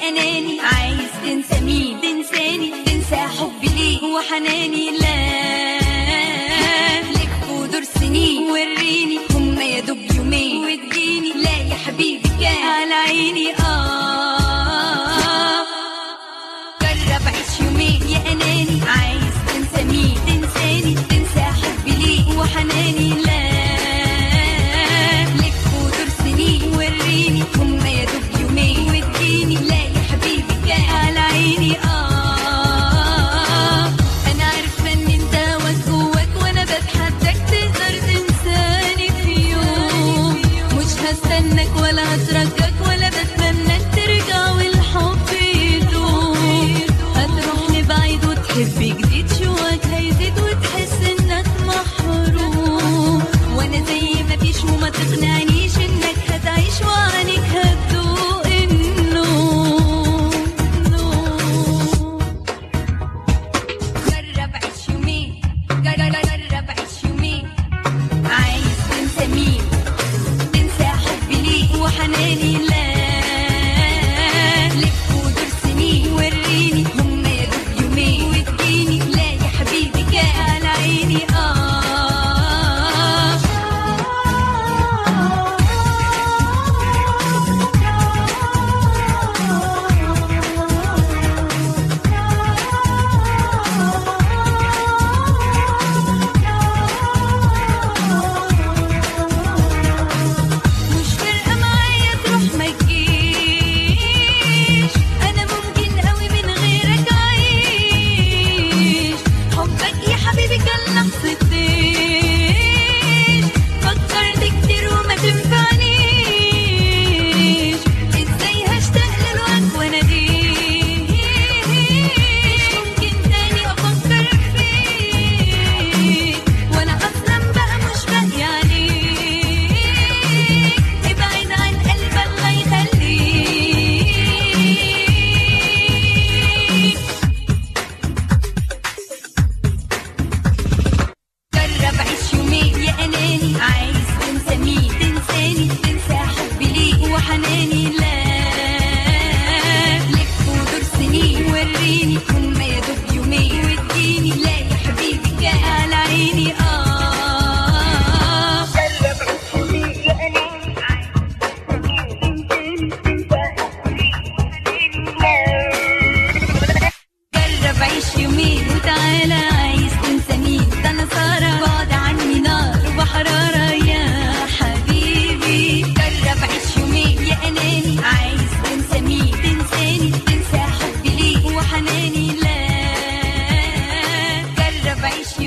أناني عايز تنسى مين تنساني تنسى حبي ليه وحناني لا لف ودور سنين وريني هما يا دوب يومين واديني لا يا حبيبي كان على عيني آه جرب عيش يومين يا أناني عايز تنسى مين تنساني تنسى حبي ليه وحناني لا لف ودور سنين وريني هما يا دوب يومين واديني لا يا حبيبي كان على عيني آه أنا عارفة إن أنت واك جواك وأنا بتحداك تقدر تنساني في يوم مش هستناك ولا هترجاك ولا بتمناك ترجع والحب يدوم هتروح لبعيد وتحب جديد شوقك هيزيد وتحس انك محروم وانا زي ما فيش وما تقنعنيش انك هتعيش وعنك هتدوق النوم نوم جرب عيش يومين جرب جرب عيش يومين عايز تنسى مين تنسى حبي ليه وحناني لا لف ودور سنين وريني هما يا دوب يومين واديني لا يا حبيبي كان على عيني مش فارقة معايا تروح ما تجيش أنا ممكن قوي من غيرك أعيش حبك يا حبيبي كان لحظتين فكرت كتير وما تنفعنيش ازاي هشتاق للوقت واناديك مش ممكن تاني افكر فيك وانا اصلا بقى مش باقي عليك ابعد عن قلبي الله يخليك جرب عيش يومين يا اناني عايز تنسى مين تنساني تنسى حبي ليك وحناني لا لف ودور سنين وريني هما يا دوب يومين واديني لا يا حبيبي كان على عيني اه جرب عيش يومين وتعالى عايز تنسى مين ده انا سارة بعد عني نار وحرارة يا حبيبي جرب عيش يومين يا اناني عايز تنسى مين تنساني تنسى حبي ليك وحناني لا جرب عيش